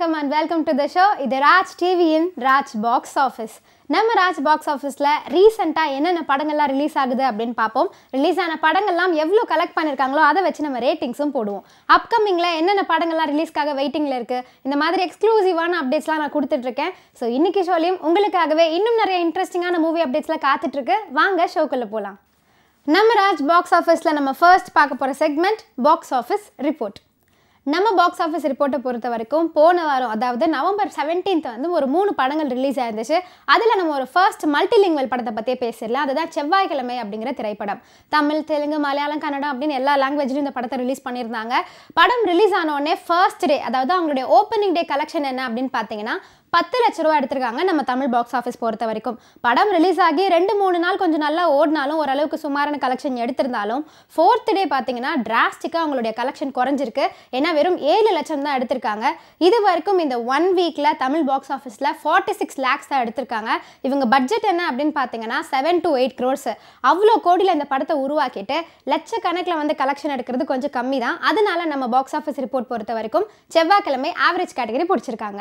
வணக்கம் and welcome to the show இது ராஜ் டிவியின் ராஜ் பாக்ஸ் ஆஃபீஸ் நம்ம ராஜ் பாக்ஸ் ஆஃபீஸில் ரீசெண்டாக என்னென்ன படங்கள்லாம் ரிலீஸ் ஆகுது அப்படின்னு பார்ப்போம் ரிலீஸ் ஆன படங்கள்லாம் எவ்வளோ கலெக்ட் பண்ணியிருக்காங்களோ அதை வச்சு நம்ம ரேட்டிங்ஸும் போடுவோம் அப்கமிங்கில் என்னென்ன படங்கள்லாம் ரிலீஸ்க்காக வெயிட்டிங்கில் இருக்குது இந்த மாதிரி எக்ஸ்க்ளூசிவான அப்டேட்ஸ்லாம் நான் கொடுத்துட்ருக்கேன் ஸோ இன்னைக்கு ஷோலையும் உங்களுக்காகவே இன்னும் நிறைய இன்ட்ரெஸ்டிங்கான மூவி அப்டேட்ஸ்லாம் காத்துட்ருக்கு வாங்க ஷோக்குள்ளே போகலாம் நம்ம ராஜ் பாக்ஸ் ஆஃபீஸில் நம்ம ஃபர்ஸ்ட் பார்க்க போகிற செக்மெண்ட் பாக்ஸ் ஆஃபீஸ் ரிப்போர்ட் நம்ம பாக்ஸ் ஆஃபீஸ் ரிப்போர்ட்டை பொறுத்த வரைக்கும் போன வாரம் அதாவது நவம்பர் 17th வந்து ஒரு மூணு படங்கள் ரிலீஸ் ஆயிருந்துச்சு அதில் நம்ம ஒரு ஃபர்ஸ்ட் மல்டிலிங்குவல் படத்தை பற்றியே பேசிடலாம் அதுதான் செவ்வாய்க்கிழமை அப்படிங்கிற திரைப்படம் தமிழ் தெலுங்கு மலையாளம் கன்னடம் அப்படின்னு எல்லா லாங்குவேஜ்லையும் இந்த படத்தை ரிலீஸ் பண்ணியிருந்தாங்க படம் ரிலீஸ் ஆன உடனே ஃபர்ஸ்ட் டே அதாவது அவங்களுடைய ஓப்பனிங் டே கலெக்ஷன் என்ன அப்படின்னு பார்த்தீங்கன்னா பத்து லட்ச ரூபா எடுத்திருக்காங்க நம்ம தமிழ் பாக்ஸ் ஆஃபீஸ் பொறுத்த வரைக்கும் படம் ரிலீஸ் ஆகி ரெண்டு மூணு நாள் கொஞ்சம் நல்லா ஓடினாலும் ஓரளவுக்கு சுமாரான கலெக்ஷன் எடுத்திருந்தாலும் ஃபோர்த் டே பார்த்தீங்கன்னா டிராஸ்டிக்காக அவங்களுடைய கலெக்ஷன் குறைஞ்சிருக்கு ஏன்னா வெறும் ஏழு லட்சம் தான் எடுத்திருக்காங்க இது வரைக்கும் இந்த ஒன் வீக்கில் தமிழ் பாக்ஸ் ஆஃபீஸில் ஃபார்ட்டி சிக்ஸ் லேக்ஸ் தான் எடுத்திருக்காங்க இவங்க பட்ஜெட் என்ன அப்படின்னு பார்த்தீங்கன்னா செவன் டு எயிட் க்ரோர்ஸ் அவ்வளோ கோடியில் இந்த படத்தை உருவாக்கிட்டு லட்சக்கணக்கில் வந்து கலெக்ஷன் எடுக்கிறது கொஞ்சம் கம்மி தான் அதனால நம்ம பாக்ஸ் ஆஃபீஸ் ரிப்போர்ட் பொறுத்த வரைக்கும் செவ்வாய்க்கிழமை ஆவரேஜ் கேட்டகரி பிடிச்சிருக்காங்க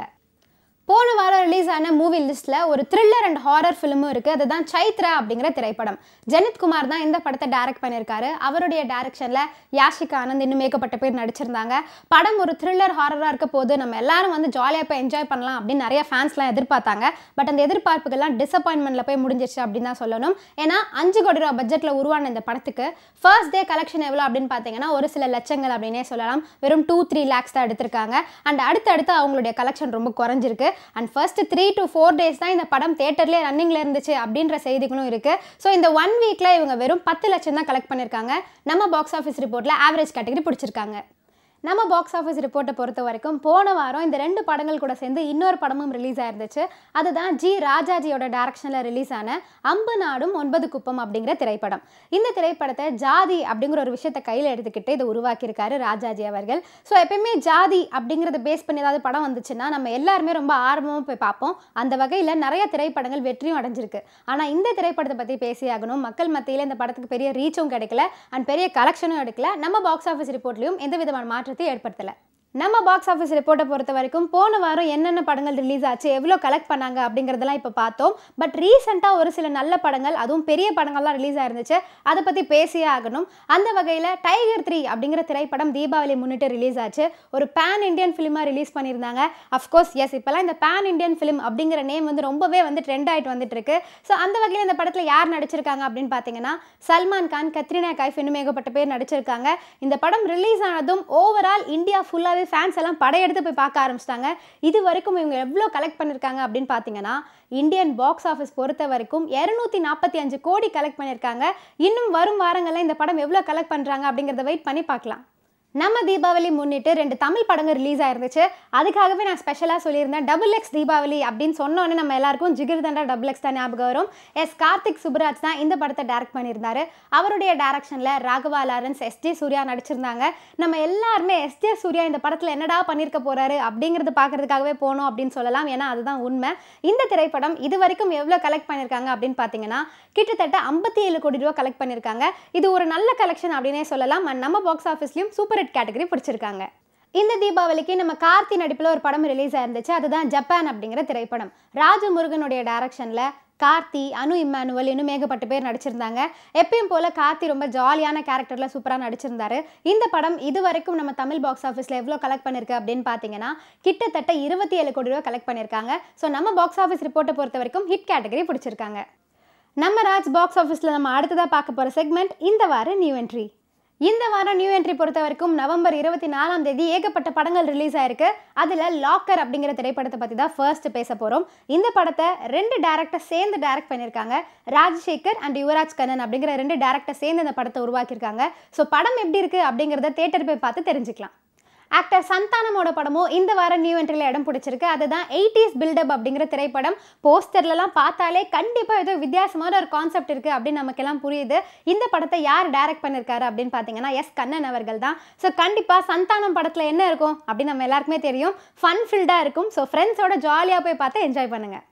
போன வாரம் ரிலீஸ் ஆன மூவி லிஸ்ட்டில் ஒரு த்ரில்லர் அண்ட் ஹாரர் ஃபிலிமும் இருக்குது அதுதான் சைத்ரா அப்படிங்கிற திரைப்படம் ஜெனித் குமார் தான் இந்த படத்தை டைரக்ட் பண்ணியிருக்காரு அவருடைய டைரக்ஷனில் யாஷிகா ஆனந்த் இன்னும் மேக்கப்பட்ட பேர் நடிச்சிருந்தாங்க படம் ஒரு த்ரில்லர் ஹாரராக இருக்க போது நம்ம எல்லாரும் வந்து ஜாலியாக போய் என்ஜாய் பண்ணலாம் அப்படின்னு நிறைய ஃபேன்ஸ்லாம் எதிர்பார்த்தாங்க பட் அந்த எதிர்பார்ப்புகள்லாம் டிசப்பாயின்மெண்ட்டில் போய் முடிஞ்சிருச்சு அப்படின்னு தான் சொல்லணும் ஏன்னா அஞ்சு கோடி ரூபா பட்ஜெட்டில் உருவான இந்த படத்துக்கு ஃபர்ஸ்ட் டே கலெக்ஷன் எவ்வளோ அப்படின்னு பார்த்தீங்கன்னா ஒரு சில லட்சங்கள் அப்படின்னே சொல்லலாம் வெறும் டூ த்ரீ லேக்ஸ் தான் எடுத்திருக்காங்க அண்ட் அடுத்தடுத்து அவங்களுடைய கலெக்ஷன் ரொம்ப குறைஞ்சிருக்கு and first three to four days தான் இந்த படம் தேட்டர்லேயே ரன்னிங்கில் இருந்துச்சு அப்படின்ற செய்திகளும் இருக்குது ஸோ இந்த ஒன் வீக்கில் இவங்க வெறும் பத்து லட்சம் தான் கலெக்ட் பண்ணியிருக்காங்க நம்ம பாக்ஸ் ஆஃபீஸ் ரிப்போர்ட்டில் ஆவரேஜ் கேட்டகரி பிடிச்சிருக்காங்க நம்ம பாக்ஸ் ஆஃபீஸ் ரிப்போர்ட்டை பொறுத்த வரைக்கும் போன வாரம் இந்த ரெண்டு படங்கள் கூட சேர்ந்து இன்னொரு படமும் ரிலீஸ் ஆயிருந்துச்சு அதுதான் ஜி ராஜாஜியோட டைரக்ஷனில் ரிலீஸ் ஆன அம்பு நாடும் ஒன்பது குப்பம் அப்படிங்கிற திரைப்படம் இந்த திரைப்படத்தை ஜாதி அப்படிங்கிற ஒரு விஷயத்தை கையில் எடுத்துக்கிட்டு இதை உருவாக்கியிருக்காரு ராஜாஜி அவர்கள் ஸோ எப்பயுமே ஜாதி அப்படிங்கிறத பேஸ் பண்ணி ஏதாவது படம் வந்துச்சுன்னா நம்ம எல்லாருமே ரொம்ப ஆர்வமாக போய் பார்ப்போம் அந்த வகையில் நிறைய திரைப்படங்கள் வெற்றியும் அடைஞ்சிருக்கு ஆனால் இந்த திரைப்படத்தை பற்றி பேசியாகணும் மக்கள் மத்தியில் இந்த படத்துக்கு பெரிய ரீச்சும் கிடைக்கல அண்ட் பெரிய கலெக்ஷனும் எடுக்கல நம்ம பாக்ஸ் ஆஃபீஸ் ரிப்போர்ட்லையும் எந்த விதமான மாற்றத்தை ஏற்படுத்தலை நம்ம பாக்ஸ் ஆஃபீஸ் ரிப்போர்ட்டை பொறுத்த வரைக்கும் போன வாரம் என்னென்ன படங்கள் ரிலீஸ் ஆச்சு எவ்வளோ கலெக்ட் பண்ணாங்க அப்படிங்கிறதெல்லாம் இப்போ பார்த்தோம் பட் ரீசெண்டாக ஒரு சில நல்ல படங்கள் அதுவும் பெரிய படங்கள்லாம் ரிலீஸ் ஆயிருந்துச்சு அதை பற்றி பேசியே ஆகணும் அந்த வகையில் டைகர் த்ரீ அப்படிங்கிற திரைப்படம் தீபாவளி முன்னிட்டு ரிலீஸ் ஆச்சு ஒரு பேன் இண்டியன் ஃபிலிமாக ரிலீஸ் பண்ணியிருந்தாங்க அஃப்கோர்ஸ் எஸ் இப்போலாம் இந்த பேன் இண்டியன் ஃபிலிம் அப்படிங்கிற நேம் வந்து ரொம்பவே வந்து ட்ரெண்ட் ஆகிட்டு வந்துட்டு இருக்கு ஸோ அந்த வகையில் இந்த படத்தில் யார் நடிச்சிருக்காங்க அப்படின்னு பார்த்தீங்கன்னா சல்மான் கான் கத்ரினா கைஃப் இன்னும் ஏகப்பட்ட பேர் நடிச்சிருக்காங்க இந்த படம் ரிலீஸ் ஆனதும் ஓவரால் இந்தியா ஃபுல்லாகவே ஃபேன்ஸ் எல்லாம் படையெடுத்து போய் பார்க்க ஆரம்பிச்சிட்டாங்க இது வரைக்கும் இவங்க எவ்வளோ கலெக்ட் பண்ணியிருக்காங்க அப்படின்னு பார்த்தீங்கன்னா இந்தியன் பாக்ஸ் ஆஃபீஸ் பொறுத்த வரைக்கும் இரநூத்தி நாற்பத்தி அஞ்சு கோடி கலெக்ட் பண்ணியிருக்காங்க இன்னும் வரும் வாரங்களில் இந்த படம் எவ்வளோ கலெக்ட் பண்ணுறாங்க அப்படிங்கிறத வெயிட் பண்ணி பார்க்கலாம் நம்ம தீபாவளி முன்னிட்டு ரெண்டு தமிழ் படங்கள் ரிலீஸ் ஆயிருந்துச்சு அதுக்காகவே நான் ஸ்பெஷலாக சொல்லியிருந்தேன் டபுள் எக்ஸ் தீபாவளி அப்படின்னு சொன்னோன்னே நம்ம எல்லாருக்கும் ஜிகிர் தண்டா டபுள் எக்ஸ் தான் ஞாபகம் வரும் எஸ் கார்த்திக் சுப்ராஜ் தான் இந்த படத்தை டைரக்ட் பண்ணியிருந்தாரு அவருடைய டைரக்ஷனில் ராகவா லாரன்ஸ் எஸ்ஜே சூர்யா நடிச்சிருந்தாங்க நம்ம எல்லாருமே எஸ்ஜே சூர்யா இந்த படத்தில் என்னடா பண்ணியிருக்க போறாரு அப்படிங்கிறது பார்க்கறதுக்காகவே போனோம் அப்படின்னு சொல்லலாம் ஏன்னா அதுதான் உண்மை இந்த திரைப்படம் இது வரைக்கும் எவ்வளோ கலெக்ட் பண்ணியிருக்காங்க அப்படின்னு பார்த்தீங்கன்னா கிட்டத்தட்ட ஐம்பத்தி ஏழு கோடி ரூபா கலெக்ட் பண்ணியிருக்காங்க இது ஒரு நல்ல கலெக்ஷன் அப்படின்னே சொல்லலாம் And நம்ம பாக்ஸ் ஆஃபீஸ்லையும் சூப்பர் ஹிட் கேட்டகரி பிடிச்சிருக்காங்க இந்த தீபாவளிக்கு நம்ம கார்த்தி நடிப்பில் ஒரு படம் ரிலீஸ் ஆயிருந்துச்சு அதுதான் ஜப்பான் அப்படிங்கிற திரைப்படம் ராஜமுருகனுடைய டைரக்ஷனில் கார்த்தி அனு இம்மானுவல் இன்னும் ஏகப்பட்ட பேர் நடிச்சிருந்தாங்க எப்பயும் போல கார்த்தி ரொம்ப ஜாலியான கேரக்டரில் சூப்பராக நடிச்சிருந்தாரு இந்த படம் இது வரைக்கும் நம்ம தமிழ் பாக்ஸ் ஆஃபீஸில் எவ்வளோ கலெக்ட் பண்ணியிருக்கு அப்படின்னு பார்த்தீங்கன்னா கிட்டத்தட்ட இருபத்தி ஏழு கோடி ரூபா கலெக்ட் பண்ணியிருக்காங்க ஸோ நம்ம பாக்ஸ் ஆஃபீஸ் ரிப்போர்ட்டை பொறுத்த வரைக்கும் ஹிட் கேட்டகரி பிடிச்சிருக்காங்க நம்ம ராஜ் பாக்ஸ் ஆஃபீஸில் நம்ம அடுத்ததாக பார்க்க போகிற செக்மெண்ட் இந்த வாரம் நியூ என்ட்ரி இந்த வாரம் நியூ என்ட்ரி பொறுத்த வரைக்கும் நவம்பர் இருபத்தி நாலாம் தேதி ஏகப்பட்ட படங்கள் ரிலீஸ் ஆயிருக்கு அதில் லாக்கர் அப்படிங்கிற திரைப்படத்தை பற்றி தான் ஃபர்ஸ்ட் பேச போகிறோம் இந்த படத்தை ரெண்டு டேரக்டர் சேர்ந்து டைரக்ட் பண்ணியிருக்காங்க ராஜசேகர் அண்ட் யுவராஜ் கண்ணன் அப்படிங்கிற ரெண்டு டேரக்டர் சேர்ந்து இந்த படத்தை உருவாக்கியிருக்காங்க ஸோ படம் எப்படி இருக்குது அப்படிங்கிறத தேட்டர் போய் பார்த்து தெரிஞ்சுக்கலாம் ஆக்டர் சந்தானமோட படமும் இந்த வாரம் நியூ என்ட்ரியில் இடம் பிடிச்சிருக்கு அதுதான் எயிட்டிஸ் பில்டப் அப்படிங்கிற திரைப்படம் போஸ்டர்லலாம் பார்த்தாலே கண்டிப்பாக ஏதோ வித்தியாசமான ஒரு கான்செப்ட் இருக்குது அப்படின்னு நமக்கெல்லாம் புரியுது இந்த படத்தை யார் டைரக்ட் பண்ணியிருக்காரு அப்படின்னு பார்த்தீங்கன்னா எஸ் கண்ணன் அவர்கள் தான் ஸோ கண்டிப்பாக சந்தானம் படத்தில் என்ன இருக்கும் அப்படின்னு நம்ம எல்லாருக்குமே தெரியும் ஃபன் ஃபில்டாக இருக்கும் ஸோ ஃப்ரெண்ட்ஸோட ஜாலியாக போய் பார்த்து என்ஜாய் பண்ணுங்கள்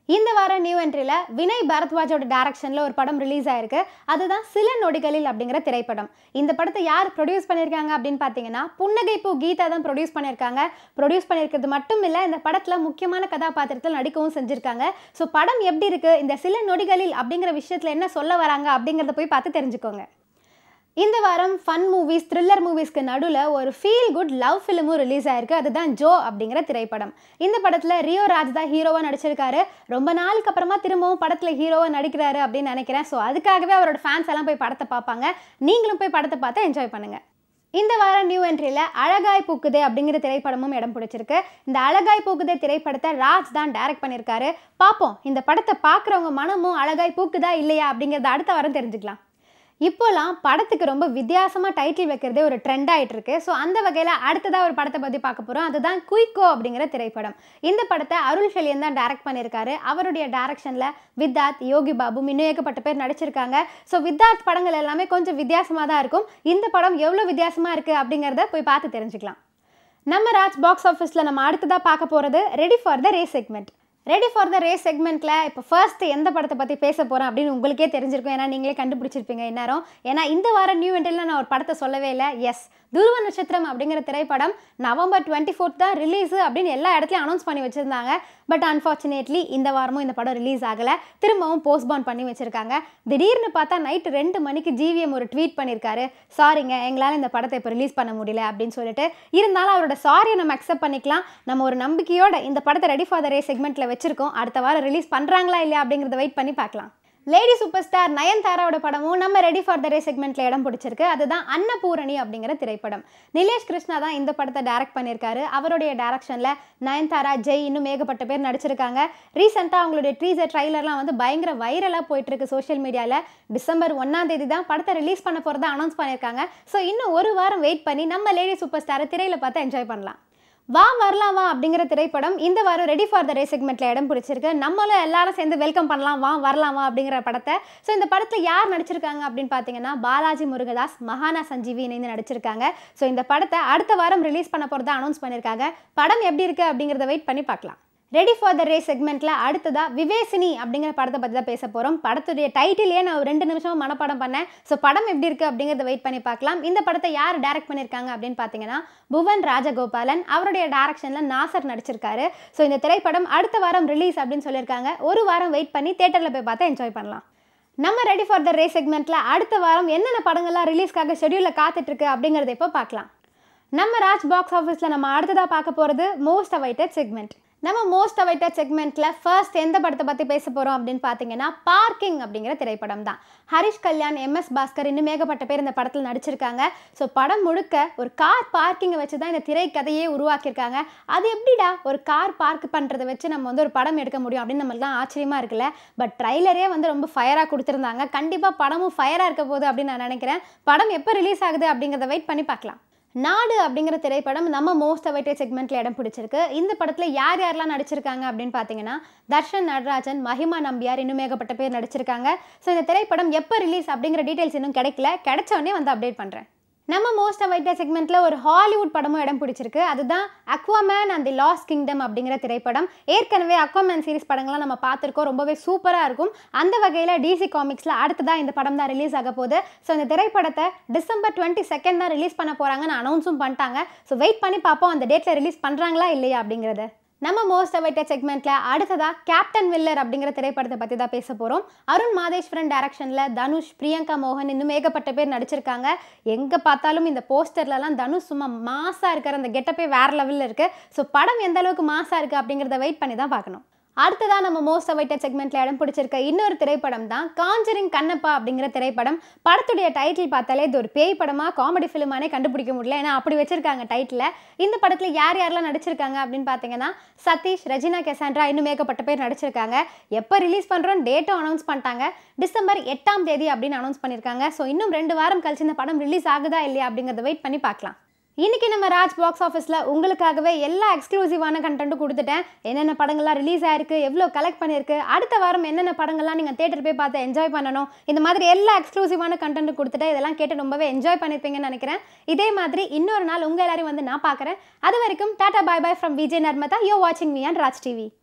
இந்த வாரம் நியூ என்ட்ரியில் வினய் பரத்வாஜோட டைரக்ஷனில் ஒரு படம் ரிலீஸ் ஆயிருக்கு அதுதான் சில நொடிகளில் அப்படிங்கிற திரைப்படம் இந்த படத்தை யார் ப்ரொடியூஸ் பண்ணியிருக்காங்க அப்படின்னு பார்த்தீங்கன்னா புன்னகை பூ கீதா தான் ப்ரொடியூஸ் பண்ணியிருக்காங்க ப்ரொடியூஸ் பண்ணியிருக்கிறது மட்டும் இல்லை இந்த படத்தில் முக்கியமான கதாபாத்திரத்தில் நடிக்கவும் செஞ்சுருக்காங்க ஸோ படம் எப்படி இருக்குது இந்த சில நொடிகளில் அப்படிங்கிற விஷயத்தில் என்ன சொல்ல வராங்க அப்படிங்கிறத போய் பார்த்து தெரிஞ்சுக்கோங்க இந்த வாரம் ஃபன் மூவிஸ் த்ரில்லர் மூவிஸ்க்கு நடுவில் ஒரு ஃபீல் குட் லவ் ஃபிலிமும் ரிலீஸ் ஆயிருக்கு அதுதான் ஜோ அப்படிங்கிற திரைப்படம் இந்த படத்தில் ரியோ ராஜ் தான் ஹீரோவாக நடிச்சிருக்காரு ரொம்ப நாளுக்கு அப்புறமா திரும்பவும் படத்தில் ஹீரோவாக நடிக்கிறாரு அப்படின்னு நினைக்கிறேன் ஸோ அதுக்காகவே அவரோட ஃபேன்ஸ் எல்லாம் போய் படத்தை பார்ப்பாங்க நீங்களும் போய் படத்தை பார்த்து என்ஜாய் பண்ணுங்கள் இந்த வாரம் நியூ என்ட்ரியில் அழகாய் பூக்குதே அப்படிங்கிற திரைப்படமும் இடம் பிடிச்சிருக்கு இந்த அழகாய் பூக்குதே திரைப்படத்தை ராஜ் தான் டைரக்ட் பண்ணியிருக்காரு பார்ப்போம் இந்த படத்தை பார்க்குறவங்க மனமும் அழகாய் பூக்குதா இல்லையா அப்படிங்கிறத அடுத்த வாரம் தெரிஞ்சுக்கலாம் இப்போலாம் படத்துக்கு ரொம்ப வித்தியாசமாக டைட்டில் வைக்கிறதே ஒரு ட்ரெண்ட் ஆகிட்டு இருக்கு ஸோ அந்த வகையில் அடுத்ததாக ஒரு படத்தை பற்றி பார்க்க போகிறோம் அதுதான் குயிக்கோ அப்படிங்கிற திரைப்படம் இந்த படத்தை அருள் செலியன் தான் டைரக்ட் பண்ணியிருக்காரு அவருடைய டைரக்ஷனில் வித்தார்த் யோகி பாபு இன்னும் ஏகப்பட்ட பேர் நடிச்சிருக்காங்க ஸோ வித்தார்த் படங்கள் எல்லாமே கொஞ்சம் வித்தியாசமாக தான் இருக்கும் இந்த படம் எவ்வளோ வித்தியாசமாக இருக்குது அப்படிங்கிறத போய் பார்த்து தெரிஞ்சுக்கலாம் நம்ம ராஜ் பாக்ஸ் ஆஃபீஸில் நம்ம அடுத்ததாக பார்க்க போகிறது ready for the race segment ready for the race செக்மெண்ட்டில் இப்போ ஃபர்ஸ்ட் எந்த படத்தை பற்றி பேச போகிறேன் அப்படின்னு உங்களுக்கே தெரிஞ்சிருக்கும் ஏன்னா நீங்களே கண்டுபிடிச்சிருப்பீங்க இந்நேரம் ஏன்னா இந்த வாரம் நியூ என்ட்ரியில் நான் ஒரு படத்தை சொல்லவே இல்லை எஸ் துருவ நட்சத்திரம் அப்படிங்கிற திரைப்படம் நவம்பர் டுவெண்ட்டி ஃபோர்த் தான் ரிலீஸு அப்படின்னு எல்லா இடத்துலையும் அனௌன்ஸ் பண்ணி வச்சுருந்தாங்க பட் அன்ஃபார்ச்சுனேட்லி இந்த வாரமும் இந்த படம் ரிலீஸ் ஆகலை திரும்பவும் போஸ்ட்பான் பண்ணி வச்சுருக்காங்க திடீர்னு பார்த்தா நைட்டு ரெண்டு மணிக்கு ஜிவிஎம் ஒரு ட்வீட் பண்ணியிருக்காரு சாரிங்க எங்களால் இந்த படத்தை இப்போ ரிலீஸ் பண்ண முடியல அப்படின்னு சொல்லிட்டு இருந்தாலும் அவரோட சாரியை நம்ம அக்செப்ட் பண்ணிக்கலாம் நம்ம ஒரு நம்பிக்கையோட இந்த படத்தை ரெடி ஃபார் த ரே செக்மெண்ட்டில் வச்சிருக்கோம் அடுத்த வாரம் ரிலீஸ் பண்ணுறாங்களா இல்லையா அப்படிங்கிறத வெயிட் பண்ணி பார்க்கலாம் லேடி சூப்பர் ஸ்டார் நயன்தாராவோட படமும் நம்ம ரெடி ஃபார் த ரே செக்மெண்ட்டில் இடம் பிடிச்சிருக்கு அதுதான் அன்னபூரணி அப்படிங்கிற திரைப்படம் நிலேஷ் கிருஷ்ணா தான் இந்த படத்தை டைரக்ட் பண்ணியிருக்காரு அவருடைய டைரக்ஷனில் நயன்தாரா ஜெய் இன்னும் ஏகப்பட்ட பேர் நடிச்சிருக்காங்க ரீசெண்டாக அவங்களுடைய ட்ரீசர் ட்ரைலர்லாம் வந்து பயங்கர வைரலாக போயிட்டு இருக்கு சோஷியல் மீடியாவில் டிசம்பர் ஒன்றாம் தேதி தான் படத்தை ரிலீஸ் பண்ண போகிறதா அனௌன்ஸ் பண்ணியிருக்காங்க ஸோ இன்னும் ஒரு வாரம் வெயிட் பண்ணி நம்ம லேடி சூப்பர் ஸ்டாரை திரையில் பார்த்து என்ஜாய் பண்ணலாம் வா வரலாம் வா அப்படிங்கிற திரைப்படம் இந்த வாரம் ரெடி ஃபார் த ரே செக்மெண்ட்டில் இடம் பிடிச்சிருக்கு நம்மளும் எல்லாரும் சேர்ந்து வெல்கம் பண்ணலாம் வா வரலாம் வா அப்படிங்கிற படத்தை ஸோ இந்த படத்தில் யார் நடிச்சிருக்காங்க அப்படின்னு பார்த்தீங்கன்னா பாலாஜி முருகதாஸ் மகானா சஞ்சீவி இணைந்து நடிச்சிருக்காங்க ஸோ இந்த படத்தை அடுத்த வாரம் ரிலீஸ் பண்ண போகிறதா அனௌன்ஸ் பண்ணியிருக்காங்க படம் எப்படி இருக்குது அப்படிங்கிறத வெயிட் பண்ணி பார்க்கலாம் ரெடி ஃபார் த ரே செக்மெண்ட்டில் அடுத்ததாக விவேசினி அப்படிங்கிற படத்தை பற்றி தான் பேச போகிறோம் படத்துடைய டைட்டிலே நான் ஒரு ரெண்டு நிமிஷம் மனப்பாடம் பண்ணேன் ஸோ படம் எப்படி இருக்குது அப்படிங்கிறத வெயிட் பண்ணி பார்க்கலாம் இந்த படத்தை யார் டைரக்ட் பண்ணியிருக்காங்க அப்படின்னு பார்த்தீங்கன்னா புவன் ராஜகோபாலன் அவருடைய டைரக்ஷனில் நாசர் நடிச்சிருக்காரு ஸோ இந்த திரைப்படம் அடுத்த வாரம் ரிலீஸ் அப்படின்னு சொல்லியிருக்காங்க ஒரு வாரம் வெயிட் பண்ணி தேட்டரில் போய் பார்த்து என்ஜாய் பண்ணலாம் நம்ம ரெடி ஃபார் த ரே செக்மெண்ட்டில் அடுத்த வாரம் என்னென்ன படங்கள்லாம் ரிலீஸ்க்காக ஷெடியூலில் காத்துட்ருக்கு அப்படிங்கிறத இப்போ பார்க்கலாம் நம்ம ராஜ் பாக்ஸ் ஆஃபீஸில் நம்ம அடுத்ததாக பார்க்க போகிறது மோஸ்ட் அவைட்டட் செக்மெண்ட் நம்ம மோஸ்ட் அவைட்டட் செக்மெண்ட்டில் ஃபர்ஸ்ட் எந்த படத்தை பற்றி பேச போகிறோம் அப்படின்னு பார்த்தீங்கன்னா பார்க்கிங் அப்படிங்கிற திரைப்படம் தான் ஹரிஷ் கல்யாண் எம்எஸ் பாஸ்கர் இன்னும் ஏகப்பட்ட பேர் இந்த படத்தில் நடிச்சிருக்காங்க ஸோ படம் முழுக்க ஒரு கார் பார்க்கிங்கை வச்சு தான் இந்த திரைக்கதையே உருவாக்கியிருக்காங்க அது எப்படிடா ஒரு கார் பார்க் பண்ணுறதை வச்சு நம்ம வந்து ஒரு படம் எடுக்க முடியும் அப்படின்னு நம்மளுக்குலாம் ஆச்சரியமாக இருக்குல்ல பட் ட்ரைலரே வந்து ரொம்ப ஃபயராக கொடுத்துருந்தாங்க கண்டிப்பாக படமும் ஃபயராக இருக்க போகுது அப்படின்னு நான் நினைக்கிறேன் படம் எப்போ ரிலீஸ் ஆகுது அப்படிங்கிறத வெயிட் பண்ணி பார்க்கலாம் நாடு அப்படிங்கிற திரைப்படம் நம்ம மோஸ்ட் அவைட்டட் செக்மெண்ட்டில் இடம் பிடிச்சிருக்கு இந்த படத்தில் யார் யாரெல்லாம் நடிச்சிருக்காங்க அப்படின்னு பார்த்தீங்கன்னா தர்ஷன் நடராஜன் மஹிமா நம்பியார் இன்னும் ஏகப்பட்ட பேர் நடிச்சிருக்காங்க ஸோ இந்த திரைப்படம் எப்போ ரிலீஸ் அப்படிங்கிற டீட்டெயில்ஸ் இன்னும் கிடைக்கல கிடைச்ச உடனே வந்து அப்டேட் பண்ணுறேன் நம்ம மோஸ்ட் அவைட்டட் செக்மெண்ட்டில் ஒரு ஹாலிவுட் படமும் இடம் பிடிச்சிருக்கு அதுதான் Aquaman and the lost kingdom அப்படிங்கிற திரைப்படம் ஏற்கனவே அக்வாமேன் சீரிஸ் படங்கள்லாம் நம்ம பார்த்துருக்கோம் ரொம்பவே சூப்பராக இருக்கும் அந்த வகையில் டிசி காமிக்ஸில் அடுத்ததாக இந்த படம் தான் ரிலீஸ் ஆக போகுது ஸோ இந்த திரைப்படத்தை டிசம்பர் டுவெண்ட்டி செகண்ட் தான் ரிலீஸ் பண்ண போகிறாங்கன்னு அனௌன்ஸும் பண்ணிட்டாங்க ஸோ வெயிட் பண்ணி பார்ப்போம் அந்த டேட்டில் ரிலீஸ் பண்ணுறாங்களா இல்லையா அப்படிங்கிறது நம்ம மோஸ்ட் அவைட்டட் செக்மெண்ட்டில் அடுத்ததாக கேப்டன் வில்லர் அப்படிங்கிற திரைப்படத்தை பற்றி தான் பேச போகிறோம் அருண் மாதேஸ்வரன் டைரக்ஷனில் தனுஷ் பிரியங்கா மோகன் இன்னும் ஏகப்பட்ட பேர் நடிச்சிருக்காங்க எங்கே பார்த்தாலும் இந்த போஸ்டர்லலாம் தனுஷ் சும்மா மாசாக இருக்கிற அந்த கெட்டப்பே வேறு லெவலில் இருக்குது ஸோ படம் எந்த அளவுக்கு மாசாக இருக்குது அப்படிங்கிறத வெயிட் பண்ணி தான் பார்க்கணும் அடுத்ததாக நம்ம மோஸ்ட் அவைட்டட் செக்மெண்ட்டில் இடம் பிடிச்சிருக்க இன்னொரு திரைப்படம் தான் காஞ்சரிங் கண்ணப்பா அப்படிங்கிற திரைப்படம் படத்துடைய டைட்டில் பார்த்தாலே இது ஒரு பேய் படமாக காமெடி ஃபிலிமானே கண்டுபிடிக்க முடியல ஏன்னா அப்படி வச்சிருக்காங்க டைட்டில் இந்த படத்தில் யார் யாரெல்லாம் நடிச்சிருக்காங்க அப்படின்னு பார்த்தீங்கன்னா சதீஷ் ரெஜினா கெசாண்ட்ரா இன்னும் மேக்கப்பட்ட பேர் நடிச்சிருக்காங்க எப்போ ரிலீஸ் பண்ணுறோம் டேட்டும் அனௌன்ஸ் பண்ணிட்டாங்க டிசம்பர் எட்டாம் தேதி அப்படின்னு அனௌன்ஸ் பண்ணியிருக்காங்க ஸோ இன்னும் ரெண்டு வாரம் கழிச்சு இந்த படம் ரிலீஸ் ஆகுதா இல்லையா அப்படிங்கிறத வெயிட் பண்ணி பார்க்கலாம் இன்னைக்கு நம்ம ராஜ் பாக்ஸ் ஆஃபீஸில் உங்களுக்காகவே எல்லா எக்ஸ்க்ளூசிவான கண்டென்ட்டும் கொடுத்துட்டேன் என்னென்ன படங்கள்லாம் ரிலீஸ் ஆயிருக்கு எவ்வளோ கலெக்ட் பண்ணியிருக்கு அடுத்த வாரம் என்னென்ன படங்கள்லாம் நீங்கள் தேட்டர் போய் பார்த்து என்ஜாய் பண்ணணும் இந்த மாதிரி எல்லா எக்ஸ்க்ளூசிவான கண்டென்ட் கொடுத்துட்டு இதெல்லாம் கேட்டு ரொம்பவே என்ஜாய் பண்ணியிருப்பீங்கன்னு நினைக்கிறேன் இதே மாதிரி இன்னொரு நாள் உங்கள் எல்லாரையும் வந்து நான் பார்க்குறேன் அது வரைக்கும் tata bye bye from Vijay Narmada yo வாட்சிங் மீ அண்ட் ராஜ் டிவி